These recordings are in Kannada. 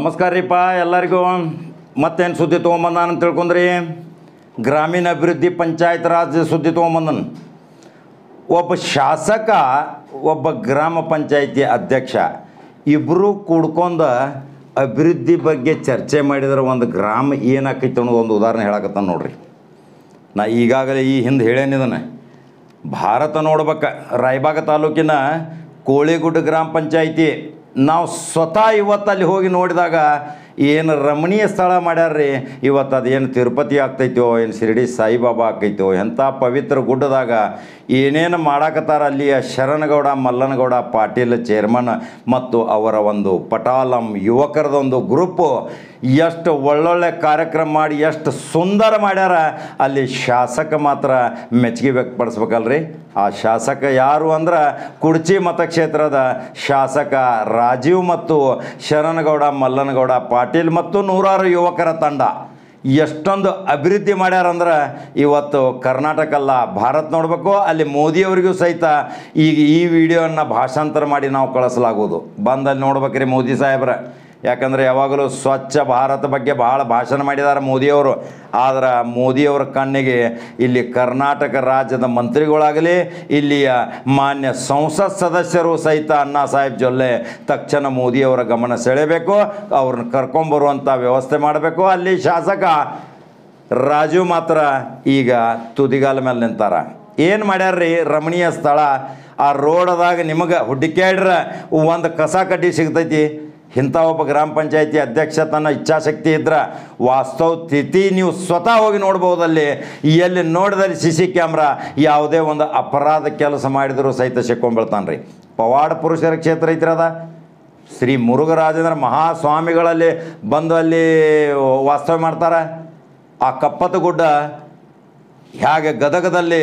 ನಮಸ್ಕಾರ ರೀಪ್ಪ ಎಲ್ಲರಿಗೂ ಮತ್ತೇನು ಸುದ್ದಿ ತೊಗೊಂಬಂದಾನ ಅಂತ ತಿಳ್ಕೊಂಡ್ರಿ ಗ್ರಾಮೀಣ ಅಭಿವೃದ್ಧಿ ಪಂಚಾಯತ್ ರಾಜ್ ಸುದ್ದಿ ತೊಗೊಂಬಂದನು ಒಬ್ಬ ಶಾಸಕ ಒಬ್ಬ ಗ್ರಾಮ ಪಂಚಾಯತಿ ಅಧ್ಯಕ್ಷ ಇಬ್ಬರು ಕೂಡ್ಕೊಂಡು ಅಭಿವೃದ್ಧಿ ಬಗ್ಗೆ ಚರ್ಚೆ ಮಾಡಿದ್ರೆ ಒಂದು ಗ್ರಾಮ ಏನಾಕೈತೆ ಅನ್ನೋದು ಒಂದು ಉದಾಹರಣೆ ಹೇಳಕತ್ತಾನ ನೋಡ್ರಿ ನಾ ಈಗಾಗಲೇ ಈ ಹಿಂದೆ ಹೇಳೇನಿದನೆ ಭಾರತ ನೋಡ್ಬೇಕ ರಾಯಬಾಗ ತಾಲೂಕಿನ ಕೋಳಿಗುಡ್ಡ ಗ್ರಾಮ ಪಂಚಾಯಿತಿ ನಾವು ಸ್ವತಃ ಇವತ್ತು ಅಲ್ಲಿ ಹೋಗಿ ನೋಡಿದಾಗ ಏನು ರಮಣೀಯ ಸ್ಥಳ ಮಾಡ್ಯಾರ್ರಿ ಇವತ್ತು ಅದೇನು ತಿರುಪತಿ ಆಗ್ತೈತೋ ಏನು ಶಿರಡಿ ಸಾಯಿಬಾಬಾ ಆಕೈತೋ ಎಂಥ ಪವಿತ್ರ ಗುಡ್ಡದಾಗ ಏನೇನು ಮಾಡಾಕತ್ತಾರ ಅಲ್ಲಿಯ ಶರಣಗೌಡ ಮಲ್ಲನಗೌಡ ಪಾಟೀಲ್ ಚೇರ್ಮನ್ ಮತ್ತು ಅವರ ಒಂದು ಪಟಾಲಂ ಯುವಕರದೊಂದು ಗ್ರೂಪು ಎಷ್ಟು ಒಳ್ಳೊಳ್ಳೆ ಕಾರ್ಯಕ್ರಮ ಮಾಡಿ ಎಷ್ಟು ಸುಂದರ ಮಾಡ್ಯಾರ ಅಲ್ಲಿ ಶಾಸಕ ಮಾತ್ರ ಮೆಚ್ಚುಗೆ ವ್ಯಕ್ತಪಡಿಸ್ಬೇಕಲ್ರಿ ಆ ಶಾಸಕ ಯಾರು ಅಂದ್ರೆ ಕುಡ್ಚಿ ಮತಕ್ಷೇತ್ರದ ಶಾಸಕ ರಾಜೀವ್ ಮತ್ತು ಶರಣಗೌಡ ಮಲ್ಲನಗೌಡ ಪಾಟೀಲ್ ಮತ್ತು ನೂರಾರು ಯುವಕರ ತಂಡ ಎಷ್ಟೊಂದು ಅಭಿವೃದ್ಧಿ ಮಾಡ್ಯಾರಂದ್ರೆ ಇವತ್ತು ಕರ್ನಾಟಕ ಅಲ್ಲ ಭಾರತ್ ನೋಡಬೇಕು ಅಲ್ಲಿ ಮೋದಿಯವರಿಗೂ ಸಹಿತ ಈಗ ಈ ವಿಡಿಯೋನ ಭಾಷಾಂತರ ಮಾಡಿ ನಾವು ಕಳಿಸಲಾಗುವುದು ಬಂದಲ್ಲಿ ನೋಡ್ಬೇಕ್ರಿ ಮೋದಿ ಸಾಹೇಬ್ರ ಯಾಕಂದರೆ ಯಾವಾಗಲೂ ಸ್ವಚ್ಛ ಭಾರತ ಬಗ್ಗೆ ಭಾಳ ಭಾಷಣ ಮಾಡಿದ್ದಾರೆ ಮೋದಿಯವರು ಆದ್ರೆ ಮೋದಿಯವರ ಕಣ್ಣಿಗೆ ಇಲ್ಲಿ ಕರ್ನಾಟಕ ರಾಜ್ಯದ ಮಂತ್ರಿಗಳಾಗಲಿ ಇಲ್ಲಿಯ ಮಾನ್ಯ ಸಂಸತ್ ಸದಸ್ಯರು ಸಹಿತ ಅಣ್ಣಾ ಸಾಹೇಬ್ ಜೊಲ್ಲೆ ತಕ್ಷಣ ಮೋದಿಯವರ ಗಮನ ಸೆಳೆಯಬೇಕು ಅವ್ರನ್ನ ಕರ್ಕೊಂಬರುವಂಥ ವ್ಯವಸ್ಥೆ ಮಾಡಬೇಕು ಅಲ್ಲಿ ಶಾಸಕ ರಾಜು ಮಾತ್ರ ಈಗ ತುದಿಗಾಲ ಮೇಲೆ ನಿಂತಾರ ಏನು ಮಾಡ್ಯಾರ್ರಿ ರಮಣೀಯ ಸ್ಥಳ ಆ ರೋಡದಾಗ ನಿಮಗೆ ಹುಡುಕ್ಯಾಡ್ರ ಒಂದು ಕಸ ಕಡ್ಡಿ ಸಿಗ್ತೈತಿ ಇಂಥ ಒಬ್ಬ ಗ್ರಾಮ ಪಂಚಾಯತಿ ಅಧ್ಯಕ್ಷ ತನ್ನ ಇಚ್ಛಾಶಕ್ತಿ ಇದ್ರೆ ವಾಸ್ತವ ಸ್ಥಿತಿ ನೀವು ಸ್ವತಃ ಹೋಗಿ ನೋಡ್ಬೋದಲ್ಲಿ ಎಲ್ಲಿ ನೋಡಿದಲ್ಲಿ ಸಿ ಸಿ ಕ್ಯಾಮ್ರಾ ಯಾವುದೇ ಒಂದು ಅಪರಾಧ ಕೆಲಸ ಮಾಡಿದರೂ ಸಹಿತ ಸಿಕ್ಕೊಂಡ್ಬೀಳ್ತಾನೆ ರೀ ಪವಾಡ ಪುರುಷರ ಕ್ಷೇತ್ರ ಐತ್ರಿ ಅದ ಶ್ರೀ ಮುರುಘರಾಜೇಂದ್ರ ಮಹಾಸ್ವಾಮಿಗಳಲ್ಲಿ ಬಂದು ಅಲ್ಲಿ ವಾಸ್ತವ್ಯ ಮಾಡ್ತಾರೆ ಆ ಕಪ್ಪತ್ತ ಗುಡ್ಡ ಹೇಗೆ ಗದಗದಲ್ಲಿ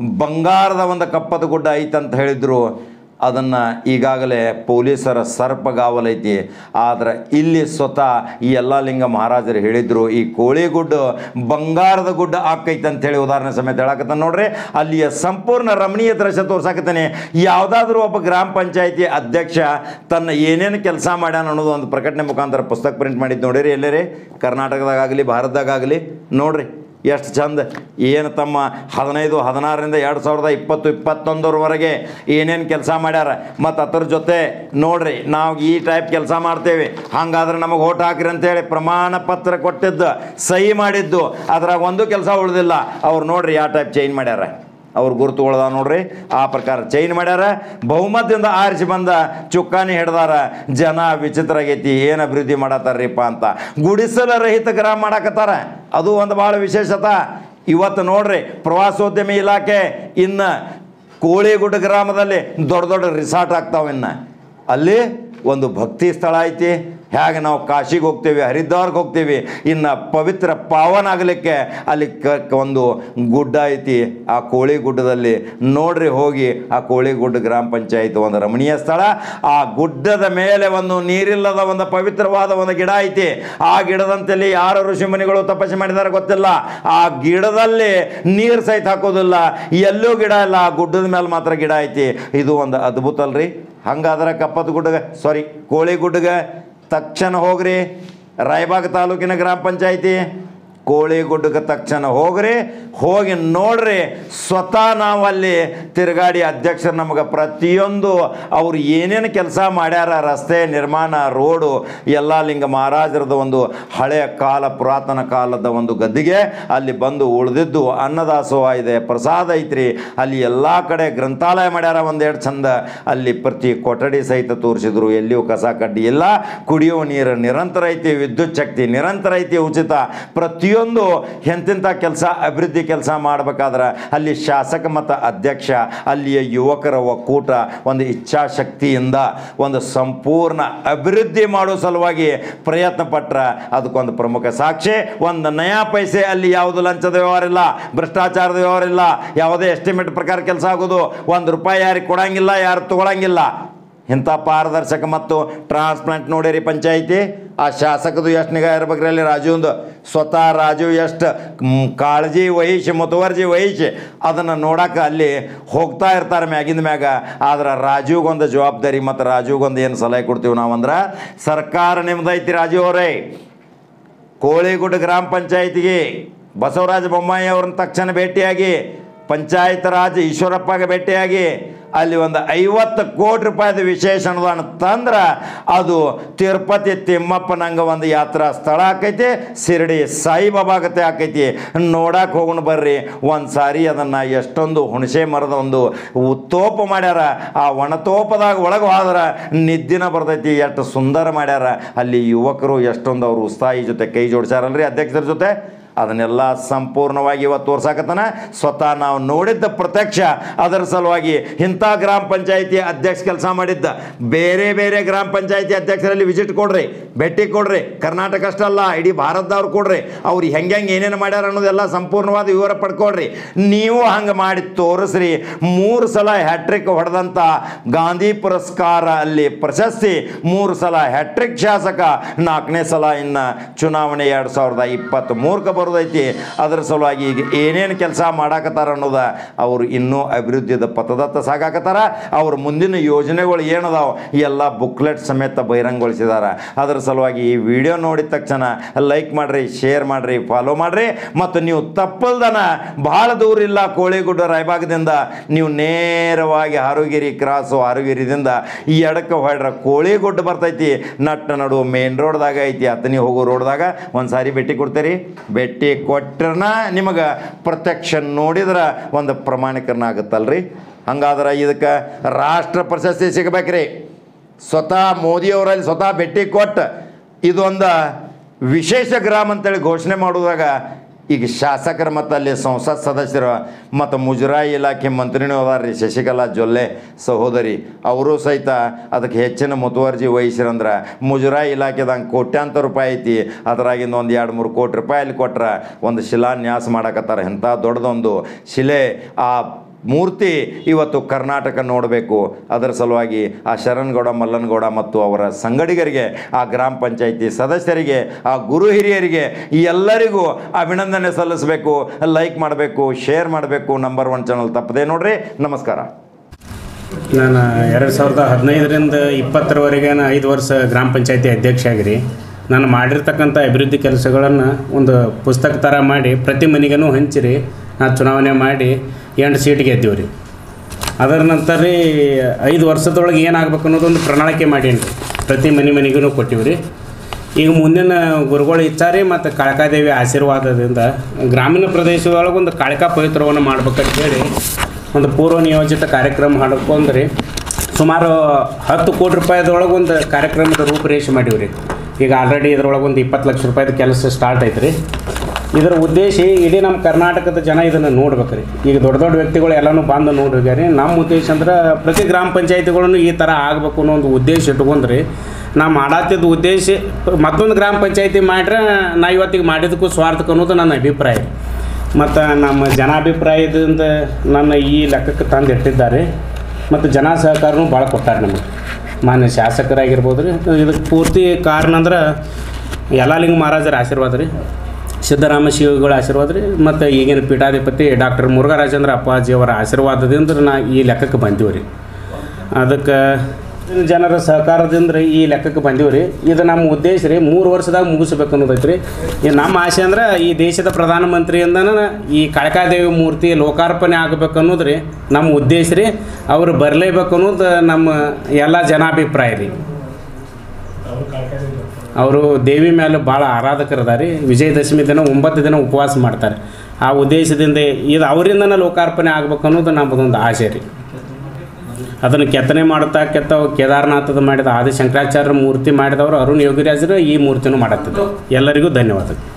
ಬಂಗಾರದ ಒಂದು ಕಪ್ಪತ್ತ ಗುಡ್ಡ ಐತಂತ ಹೇಳಿದ್ರು ಅದನ್ನು ಈಗಾಗಲೇ ಪೊಲೀಸರ ಸರ್ಪಗಾವಲೈತಿ ಆದ್ರೆ ಇಲ್ಲಿ ಸ್ವತಃ ಈ ಯಲ್ಲಾಲಿಂಗ ಮಹಾರಾಜರು ಹೇಳಿದರು ಈ ಕೋಳಿಗುಡ್ಡ ಬಂಗಾರದ ಗುಡ್ಡ ಆಕೈತೆ ಅಂತೇಳಿ ಉದಾಹರಣೆ ಸಮೇತ ಹೇಳಕತ್ತಾನೆ ನೋಡ್ರಿ ಅಲ್ಲಿಯ ಸಂಪೂರ್ಣ ರಮಣೀಯ ದೃಶ್ಯ ತೋರ್ಸಾಕತ್ತಾನೆ ಯಾವುದಾದ್ರೂ ಒಬ್ಬ ಗ್ರಾಮ ಪಂಚಾಯತಿ ಅಧ್ಯಕ್ಷ ತನ್ನ ಏನೇನು ಕೆಲಸ ಮಾಡ್ಯಾನ ಅನ್ನೋದು ಒಂದು ಪ್ರಕಟಣೆ ಮುಖಾಂತರ ಪುಸ್ತಕ ಪ್ರಿಂಟ್ ಮಾಡಿದ್ದು ನೋಡಿರಿ ಎಲ್ಲರಿ ಕರ್ನಾಟಕದಾಗಲಿ ಭಾರತದಾಗಲಿ ನೋಡ್ರಿ ಎಷ್ಟು ಚಂದ ಏನು ತಮ್ಮ ಹದಿನೈದು ಹದಿನಾರರಿಂದ ಎರಡು ಸಾವಿರದ ಇಪ್ಪತ್ತು ಇಪ್ಪತ್ತೊಂದರವರೆಗೆ ಏನೇನು ಕೆಲಸ ಮಾಡ್ಯಾರ ಮತ್ತು ಅದ್ರ ಜೊತೆ ನೋಡ್ರಿ ನಾವು ಈ ಟೈಪ್ ಕೆಲಸ ಮಾಡ್ತೇವೆ ಹಾಗಾದ್ರೆ ನಮಗೆ ಓಟ್ ಹಾಕ್ರಿ ಅಂತೇಳಿ ಪ್ರಮಾಣ ಪತ್ರ ಕೊಟ್ಟಿದ್ದು ಸಹಿ ಮಾಡಿದ್ದು ಅದ್ರಾಗ ಒಂದು ಕೆಲಸ ಉಳಿದಿಲ್ಲ ಅವ್ರು ನೋಡ್ರಿ ಯಾವ ಟೈಪ್ ಚೇಂಜ್ ಮಾಡ್ಯಾರ ಅವ್ರು ಗುರುತುಗಳದ ನೋಡ್ರಿ ಆ ಪ್ರಕಾರ ಚೈನ್ ಮಾಡ್ಯಾರ ಬಹುಮತದಿಂದ ಆರಿಸಿ ಬಂದ ಚುಕ್ಕಾನಿ ಹಿಡ್ದಾರ ಜನ ವಿಚಿತ್ರ ಆಗೈತಿ ಏನು ಅಭಿವೃದ್ಧಿ ಮಾಡತ್ತಾರ್ರಿಪ್ಪ ಅಂತ ಗುಡಿಸಲ ರಹಿತ ಗ್ರಾಮ ಮಾಡಕತ್ತಾರ ಅದು ಒಂದು ಭಾಳ ವಿಶೇಷತ ಇವತ್ತು ನೋಡ್ರಿ ಪ್ರವಾಸೋದ್ಯಮ ಇಲಾಖೆ ಇನ್ನು ಕೋಳಿಗುಡ್ಡ ಗ್ರಾಮದಲ್ಲಿ ದೊಡ್ಡ ದೊಡ್ಡ ರಿಸಾರ್ಟ್ ಆಗ್ತಾವ ಇನ್ನು ಅಲ್ಲಿ ಒಂದು ಭಕ್ತಿ ಸ್ಥಳ ಐತಿ ಹೇಗೆ ನಾವು ಕಾಶಿಗೆ ಹೋಗ್ತೀವಿ ಹರಿದ್ವಾರ್ಗೆ ಹೋಗ್ತೀವಿ ಇನ್ನು ಪವಿತ್ರ ಪಾವನ ಆಗಲಿಕ್ಕೆ ಅಲ್ಲಿ ಕ ಕ- ಒಂದು ಗುಡ್ಡ ಐತಿ ಆ ಕೋಳಿ ಗುಡ್ಡದಲ್ಲಿ ನೋಡ್ರಿ ಹೋಗಿ ಆ ಕೋಳಿ ಗುಡ್ಡ ಗ್ರಾಮ ಪಂಚಾಯತ್ ಒಂದು ರಮಣೀಯ ಸ್ಥಳ ಆ ಗುಡ್ಡದ ಮೇಲೆ ಒಂದು ನೀರಿಲ್ಲದ ಒಂದು ಪವಿತ್ರವಾದ ಒಂದು ಗಿಡ ಐತಿ ಆ ಗಿಡದಂತೆಲ್ಲಿ ಯಾರು ಋಷಿಮುನಿಗಳು ತಪಸ್ಸು ಮಾಡಿದಾರೆ ಗೊತ್ತಿಲ್ಲ ಆ ಗಿಡದಲ್ಲಿ ನೀರು ಸಹಿತ ಹಾಕೋದಿಲ್ಲ ಎಲ್ಲೂ ಗಿಡ ಇಲ್ಲ ಆ ಗುಡ್ಡದ ಮೇಲೆ ಮಾತ್ರ ಗಿಡ ಐತಿ ಇದು ಒಂದು ಅದ್ಭುತ ಅಲ್ರಿ ಹಂಗಾದ್ರೆ ಕಪ್ಪದ ಗುಡ್ಡಗ ಸಾರಿ ಕೋಳಿ ಗುಡ್ಡಗ ತಕ್ಷಣ ಹೋಗ್ರಿ ರಾಯಬಾಗ್ ತಾಲೂಕಿನ ಗ್ರಾಮ ಪಂಚಾಯತಿ ಕೋಳಿಗುಡ್ಡಕ್ಕೆ ತಕ್ಷಣ ಹೋಗ್ರಿ ಹೋಗಿ ನೋಡ್ರಿ ಸ್ವತಃ ನಾವು ಅಲ್ಲಿ ತಿರುಗಾಡಿ ಅಧ್ಯಕ್ಷರು ನಮಗೆ ಪ್ರತಿಯೊಂದು ಅವ್ರು ಏನೇನು ಕೆಲಸ ಮಾಡ್ಯಾರ ರಸ್ತೆ ನಿರ್ಮಾಣ ರೋಡು ಯಲ್ಲಾಲಿಂಗ ಮಹಾರಾಜರದ ಒಂದು ಹಳೆಯ ಕಾಲ ಪುರಾತನ ಕಾಲದ ಒಂದು ಗದ್ದಿಗೆ ಅಲ್ಲಿ ಬಂದು ಉಳಿದಿದ್ದು ಅನ್ನದಾಸೋಹ ಇದೆ ಪ್ರಸಾದ ಐತ್ರಿ ಅಲ್ಲಿ ಎಲ್ಲ ಕಡೆ ಗ್ರಂಥಾಲಯ ಮಾಡ್ಯಾರ ಒಂದೆರಡು ಚಂದ ಅಲ್ಲಿ ಪ್ರತಿ ಕೊಠಡಿ ಸಹಿತ ತೋರಿಸಿದ್ರು ಎಲ್ಲಿಯೂ ಕಸ ಕಡ್ಡಿ ಇಲ್ಲ ಕುಡಿಯುವ ನೀರು ನಿರಂತರ ಐತಿ ವಿದ್ಯುತ್ ಶಕ್ತಿ ನಿರಂತರ ಐತಿ ಉಚಿತ ಪ್ರತಿಯೊಂದು ಎಂತೆಂಥ ಕೆಲಸ ಅಭಿವೃದ್ಧಿ ಕೆಲಸ ಮಾಡ್ಬೇಕಾದ್ರೆ ಅಲ್ಲಿ ಶಾಸಕ ಮತ್ತು ಅಧ್ಯಕ್ಷ ಅಲ್ಲಿಯ ಯುವಕರ ಒಕ್ಕೂಟ ಒಂದು ಇಚ್ಛಾಶಕ್ತಿಯಿಂದ ಒಂದು ಸಂಪೂರ್ಣ ಅಭಿವೃದ್ಧಿ ಮಾಡೋ ಸಲುವಾಗಿ ಪ್ರಯತ್ನ ಪಟ್ರ ಅದಕ್ಕೊಂದು ಪ್ರಮುಖ ಸಾಕ್ಷಿ ಒಂದು ನಯಾ ಪೈಸೆ ಅಲ್ಲಿ ಯಾವುದು ಲಂಚದ ವ್ಯವಹಾರ ಇಲ್ಲ ಭ್ರಷ್ಟಾಚಾರದ ವ್ಯವಹಾರ ಇಲ್ಲ ಯಾವುದೇ ಎಸ್ಟಿಮೇಟ್ ಪ್ರಕಾರ ಕೆಲಸ ಆಗೋದು ಒಂದು ರೂಪಾಯಿ ಯಾರಿಗೆ ಕೊಡಂಗಿಲ್ಲ ಯಾರು ತಗೊಳಂಗಿಲ್ಲ ಇಂಥ ಪಾರದರ್ಶಕ ಮತ್ತು ಟ್ರಾನ್ಸ್ಪ್ಲಾಂಟ್ ನೋಡಿರಿ ಪಂಚಾಯಿತಿ ಆ ಶಾಸಕದು ಎಷ್ಟು ನಿಗಾ ಇರ್ಬೇಕ್ರಿ ಅಲ್ಲಿ ರಾಜುಂದು ಸ್ವತಃ ರಾಜು ಎಷ್ಟು ಮ್, ಕಾಳಜಿ ವಹಿಸಿ ಮುತುವರ್ಜಿ ವಹಿಸಿ ಅದನ್ನು ನೋಡಕ್ಕೆ ಅಲ್ಲಿ ಹೋಗ್ತಾ ಇರ್ತಾರೆ ಮ್ಯಾಗಿಂದ ಮ್ಯಾಗ ಆದ್ರೆ ರಾಜುಗೊಂದು ಜವಾಬ್ದಾರಿ ಮತ್ತು ರಾಜುಗೊಂದು ಏನು ಸಲಹೆ ಕೊಡ್ತೀವಿ ನಾವಂದ್ರೆ ಸರ್ಕಾರ ನಿಮ್ದೈತಿ ರಾಜು ಅವರೇ ಕೋಳಿಗುಡ್ಡ ಗ್ರಾಮ ಪಂಚಾಯತಿಗೆ ಬಸವರಾಜ ಬೊಮ್ಮಾಯಿ ಅವ್ರನ್ನ ತಕ್ಷಣ ಭೇಟಿಯಾಗಿ ಪಂಚಾಯತ್ ರಾಜ್ ಈಶ್ವರಪ್ಪಗೆ ಭೇಟಿಯಾಗಿ ಅಲ್ಲಿ ಒಂದು ಐವತ್ತು ಕೋಟಿ ರೂಪಾಯಿದ ವಿಶೇಷ ಅನುದಾನ ತಂದ್ರೆ ಅದು ತಿರುಪತಿ ತಿಮ್ಮಪ್ಪನಂಗೆ ಒಂದು ಯಾತ್ರಾ ಸ್ಥಳ ಆಕೈತಿ ಶಿರಡಿ ಸಾಯಿಬಾಬಾಗತೆ ಆಕೈತಿ ನೋಡಕ್ಕೆ ಹೋಗೋಣ ಬರ್ರಿ ಒಂದು ಸಾರಿ ಅದನ್ನು ಎಷ್ಟೊಂದು ಹುಣಸೆ ಮರದ ಒಂದು ಉತ್ತೋಪ ಮಾಡ್ಯಾರ ಆ ಒಣತೋಪದಾಗ ಒಳಗೆ ಹೋದ್ರೆ ನಿದ್ದಿನ ಬರ್ತೈತಿ ಎಷ್ಟು ಸುಂದರ ಮಾಡ್ಯಾರ ಅಲ್ಲಿ ಯುವಕರು ಎಷ್ಟೊಂದು ಅವರು ಉತ್ಸಾಹಿ ಜೊತೆ ಕೈ ಜೋಡಿಸ್ಯಾರಲ್ರಿ ಅಧ್ಯಕ್ಷರ ಜೊತೆ ಅದನ್ನೆಲ್ಲ ಸಂಪೂರ್ಣವಾಗಿ ಇವತ್ತು ತೋರ್ಸಾಕತ್ತಾನ ಸ್ವತಃ ನಾವು ನೋಡಿದ್ದ ಪ್ರತ್ಯಕ್ಷ ಅದರ ಸಲುವಾಗಿ ಇಂಥ ಗ್ರಾಮ ಪಂಚಾಯತಿ ಅಧ್ಯಕ್ಷ ಕೆಲಸ ಮಾಡಿದ್ದ ಬೇರೆ ಬೇರೆ ಗ್ರಾಮ ಪಂಚಾಯತಿ ಅಧ್ಯಕ್ಷರಲ್ಲಿ ವಿಸಿಟ್ ಕೊಡ್ರಿ ಭೇಟಿ ಕೊಡ್ರಿ ಕರ್ನಾಟಕ ಅಷ್ಟಲ್ಲ ಇಡೀ ಭಾರತದವ್ರು ಕೊಡ್ರಿ ಅವ್ರು ಹೆಂಗೆ ಹೆಂಗೆ ಏನೇನು ಮಾಡ್ಯಾರ ಅನ್ನೋದೆಲ್ಲ ಸಂಪೂರ್ಣವಾದ ವಿವರ ಪಡ್ಕೊಡ್ರಿ ನೀವು ಹಂಗೆ ಮಾಡಿ ತೋರಿಸ್ರಿ ಮೂರು ಸಲ ಹ್ಯಾಟ್ರಿಕ್ ಹೊಡೆದಂಥ ಗಾಂಧಿ ಪುರಸ್ಕಾರ ಅಲ್ಲಿ ಪ್ರಶಸ್ತಿ ಮೂರು ಸಲ ಹ್ಯಾಟ್ರಿಕ್ ಶಾಸಕ ನಾಲ್ಕನೇ ಸಲ ಇನ್ನು ಚುನಾವಣೆ ಎರಡು ಸಾವಿರದ ಇಪ್ಪತ್ತ್ಮೂರಕ್ಕೆ ಬರೋದೈತಿ ಅದರ ಸಲುವಾಗಿ ಈಗ ಏನೇನು ಕೆಲಸ ಮಾಡಾಕತ್ತಾರ ಅನ್ನೋದ ಅವರು ಇನ್ನೂ ಅಭಿವೃದ್ಧಿದ ಪಥದತ್ತ ಸಾಗಾಕತ್ತಾರ ಅವ್ರ ಮುಂದಿನ ಯೋಜನೆಗಳು ಏನದಾವ ಎಲ್ಲ ಬುಕ್ಲೆಟ್ ಸಮೇತ ಬಹಿರಂಗಗೊಳಿಸಿದಾರ ಅದರ ಸಲುವಾಗಿ ಈ ವಿಡಿಯೋ ನೋಡಿದ ತಕ್ಷಣ ಲೈಕ್ ಮಾಡಿರಿ ಶೇರ್ ಮಾಡಿರಿ ಫಾಲೋ ಮಾಡಿರಿ ಮತ್ತು ನೀವು ತಪ್ಪಲ್ದನ ಭಾಳ ದೂರ ಇಲ್ಲ ಕೋಳಿಗುಡ್ಡ ರಾಯಬಾಗದಿಂದ ನೀವು ನೇರವಾಗಿ ಹಾರುಗಿರಿ ಕ್ರಾಸು ಹಾರುಗಿರಿದಿಂದ ಈ ಎಡಕ್ಕೆ ಹೊಡ್ರ ಕೋಳಿಗುಡ್ಡ ಬರ್ತೈತಿ ನಟ್ಟ ನಡು ಮೇನ್ ರೋಡ್ದಾಗ ಐತಿ ಅತನಿ ಹೋಗೋ ರೋಡ್ದಾಗ ಒಂದು ಸಾರಿ ಭೇಟಿ ಕೊಡ್ತೀರಿ ಭೇಟಿ ಕೊಟ್ರನ ನಿಮಗೆ ಪ್ರತ್ಯಕ್ಷ ನೋಡಿದ್ರೆ ಒಂದು ಪ್ರಮಾಣೀಕರಣ ಆಗುತ್ತಲ್ರಿ ಹಂಗಾದ್ರೆ ಇದಕ್ಕೆ ರಾಷ್ಟ್ರ ಪ್ರಶಸ್ತಿ ಸಿಗಬೇಕ್ರಿ ಸ್ವತಃ ಮೋದಿಯವರಲ್ಲಿ ಸ್ವತಃ ಭೇಟಿ ಕೊಟ್ಟು ಇದೊಂದು ವಿಶೇಷ ಗ್ರಾಮ ಅಂತೇಳಿ ಘೋಷಣೆ ಮಾಡುವಾಗ ಈಗ ಶಾಸಕರು ಮತ್ತು ಅಲ್ಲಿ ಸಂಸತ್ ಸದಸ್ಯರು ಮತ್ತು ಮುಜರಾಯಿ ಇಲಾಖೆ ಮಂತ್ರಿನೂ ಅದಾರ ರೀ ಶಶಿಕಲಾ ಜೊಲ್ಲೆ ಸಹೋದರಿ ಅವರು ಸಹಿತ ಅದಕ್ಕೆ ಹೆಚ್ಚಿನ ಮುತುವರ್ಜಿ ವಹಿಸಿರಂದ್ರೆ ಮುಜರಾಯಿ ಇಲಾಖೆದಂಗೆ ಕೋಟ್ಯಾಂತರ ರೂಪಾಯಿ ಐತಿ ಅದರಾಗಿಂದ ಒಂದು ಎರಡು ಮೂರು ಕೋಟಿ ರೂಪಾಯಿ ಅಲ್ಲಿ ಕೊಟ್ರೆ ಒಂದು ಶಿಲಾನ್ಯಾಸ ಮಾಡಕತ್ತಾರ ಇಂಥ ದೊಡ್ಡದೊಂದು ಶಿಲೆ ಆ ಮೂರ್ತಿ ಇವತ್ತು ಕರ್ನಾಟಕ ನೋಡಬೇಕು ಅದರ ಸಲುವಾಗಿ ಆ ಶರಣ್ಗೌಡ ಮಲ್ಲನಗೌಡ ಮತ್ತು ಅವರ ಸಂಗಡಿಗರಿಗೆ ಆ ಗ್ರಾಮ ಪಂಚಾಯಿತಿ ಸದಸ್ಯರಿಗೆ ಆ ಗುರು ಹಿರಿಯರಿಗೆ ಈ ಎಲ್ಲರಿಗೂ ಅಭಿನಂದನೆ ಸಲ್ಲಿಸಬೇಕು ಲೈಕ್ ಮಾಡಬೇಕು ಶೇರ್ ಮಾಡಬೇಕು ನಂಬರ್ ಒನ್ ಚಾನಲ್ ತಪ್ಪದೆ ನೋಡ್ರಿ ನಮಸ್ಕಾರ ನಾನು ಎರಡು ಸಾವಿರದ ಹದಿನೈದರಿಂದ ಇಪ್ಪತ್ತರವರೆಗೆ ನಾನು ಐದು ವರ್ಷ ಗ್ರಾಮ ಪಂಚಾಯತಿ ಅಧ್ಯಕ್ಷ ಆಗಿರಿ ನಾನು ಮಾಡಿರ್ತಕ್ಕಂಥ ಅಭಿವೃದ್ಧಿ ಕೆಲಸಗಳನ್ನು ಒಂದು ಪುಸ್ತಕ ಥರ ಮಾಡಿ ಪ್ರತಿ ಮನೆಗೂ ಹಂಚಿರಿ ನಾನು ಚುನಾವಣೆ ಮಾಡಿ ಎಂಟು ಸೀಟ್ ಗೆದ್ದೀವಿ ರೀ ಅದರ ನಂತರ ರೀ ಐದು ವರ್ಷದೊಳಗೆ ಏನಾಗಬೇಕು ಅನ್ನೋದೊಂದು ಪ್ರಣಾಳಿಕೆ ಮಾಡೀನಿ ರೀ ಪ್ರತಿ ಮನೆ ಮನೆಗೂ ಕೊಟ್ಟಿವಿ ರೀ ಈಗ ಮುಂದಿನ ಗುರುಗಳು ಇಚ್ಛಾರಿ ಮತ್ತು ಕಾಳಿಕಾದೇವಿ ಆಶೀರ್ವಾದದಿಂದ ಗ್ರಾಮೀಣ ಪ್ರದೇಶದೊಳಗೆ ಒಂದು ಕಾಳಿಕಾ ಪವಿತ್ರವನ್ನು ಮಾಡ್ಬೇಕಂತ ಹೇಳಿ ಒಂದು ಪೂರ್ವ ನಿಯೋಜಿತ ಕಾರ್ಯಕ್ರಮ ಹಾಡ್ಕೊಂಡ್ರಿ ಸುಮಾರು ಹತ್ತು ಕೋಟಿ ರೂಪಾಯಿದೊಳಗೆ ಒಂದು ಕಾರ್ಯಕ್ರಮದ ರೂಪುರೇಷೆ ಮಾಡೀವಿ ರೀ ಈಗ ಆಲ್ರೆಡಿ ಇದ್ರೊಳಗೆ ಒಂದು ಇಪ್ಪತ್ತು ಲಕ್ಷ ರೂಪಾಯಿದ ಕೆಲಸ ಸ್ಟಾರ್ಟ್ ಐತೆ ರೀ ಇದರ ಉದ್ದೇಶ ಇಡೀ ನಮ್ಮ ಕರ್ನಾಟಕದ ಜನ ಇದನ್ನು ನೋಡ್ಬೇಕು ರೀ ಈಗ ದೊಡ್ಡ ದೊಡ್ಡ ವ್ಯಕ್ತಿಗಳು ಎಲ್ಲನೂ ಬಂದು ನೋಡ್ರಿ ನಮ್ಮ ಉದ್ದೇಶ ಅಂದ್ರೆ ಪ್ರತಿ ಗ್ರಾಮ ಪಂಚಾಯತಿಗಳನ್ನು ಈ ಥರ ಆಗಬೇಕು ಅನ್ನೋ ಒಂದು ಉದ್ದೇಶ ಇಟ್ಕೊಂಡ್ರಿ ನಾ ಮಾಡತ್ತಿದ್ದ ಉದ್ದೇಶ ಮತ್ತೊಂದು ಗ್ರಾಮ ಪಂಚಾಯತಿ ಮಾಡ್ರೆ ನಾ ಇವತ್ತಿಗೆ ಮಾಡಿದ್ದಕ್ಕೂ ಸ್ವಾರ್ಥಕ್ಕೆ ಅನ್ನೋದು ನನ್ನ ಅಭಿಪ್ರಾಯ ಮತ್ತು ನಮ್ಮ ಜನಾಭಿಪ್ರಾಯದಿಂದ ನನ್ನ ಈ ಲೆಕ್ಕಕ್ಕೆ ತಂದು ಇಟ್ಟಿದ್ದಾರೆ ಮತ್ತು ಜನ ಸಹಕಾರನೂ ಭಾಳ ಕೊಟ್ಟಾರೆ ನಮಗೆ ಮಾನ್ಯ ಶಾಸಕರಾಗಿರ್ಬೋದು ರೀ ಇದಕ್ಕೆ ಪೂರ್ತಿ ಕಾರಣ ಅಂದ್ರೆ ಯಲಾಲಿಂಗ ಮಹಾರಾಜರ ಆಶೀರ್ವಾದ ರೀ ಸಿದ್ದರಾಮ ಶಿವಗಳ ಆಶೀರ್ವಾದ ರೀ ಮತ್ತು ಈಗಿನ ಪೀಠಾಧಿಪತಿ ಡಾಕ್ಟರ್ ಮುರುಘರಾಜೇಂದ್ರ ಅಪ್ಪಾಜಿ ಅವರ ಆಶೀರ್ವಾದದಿಂದ ನಾ ಈ ಲೆಕ್ಕಕ್ಕೆ ಬಂದೀವಿ ರೀ ಅದಕ್ಕೆ ಜನರ ಸಹಕಾರದಿಂದ ರೀ ಈ ಲೆಕ್ಕಕ್ಕೆ ಬಂದೀವಿ ರೀ ಇದು ನಮ್ಮ ಉದ್ದೇಶ ರೀ ಮೂರು ವರ್ಷದಾಗ ಮುಗಿಸ್ಬೇಕು ಅನ್ನೋದೈತೆ ರೀ ಈ ನಮ್ಮ ಆಸೆ ಅಂದ್ರೆ ಈ ದೇಶದ ಪ್ರಧಾನಮಂತ್ರಿಯಿಂದನ ಈ ಕಾಳಿಕಾದೇವಿ ಮೂರ್ತಿ ಲೋಕಾರ್ಪಣೆ ಆಗಬೇಕು ಅನ್ನೋದು ರೀ ನಮ್ಮ ಉದ್ದೇಶ ರೀ ಅವರು ಬರಲೇಬೇಕು ಅನ್ನೋದು ನಮ್ಮ ಎಲ್ಲ ಜನಾಭಿಪ್ರಾಯ ರೀ ಅವರು ದೇವಿ ಮೇಲೆ ಭಾಳ ಆರಾಧಕರದಾರ ರೀ ವಿಜಯದಶಮಿ ದಿನ ಒಂಬತ್ತು ದಿನ ಉಪವಾಸ ಮಾಡ್ತಾರೆ ಆ ಉದ್ದೇಶದಿಂದ ಇದು ಅವರಿಂದನೇ ಲೋಕಾರ್ಪಣೆ ಆಗ್ಬೇಕು ಅನ್ನೋದು ನಮ್ಮದೊಂದು ಆಸೆ ರೀ ಅದನ್ನು ಕೆತ್ತನೆ ಮಾಡುತ್ತಾ ಕೆತ್ತ ಕೇದಾರನಾಥದ ಮಾಡಿದ ಆದಿ ಶಂಕರಾಚಾರ್ಯ ಮೂರ್ತಿ ಮಾಡಿದವರು ಅರುಣ್ ಯೋಗಿರಾಜರು ಈ ಮೂರ್ತಿನೂ ಮಾಡತ್ತಿದ್ರು ಎಲ್ಲರಿಗೂ ಧನ್ಯವಾದಗಳು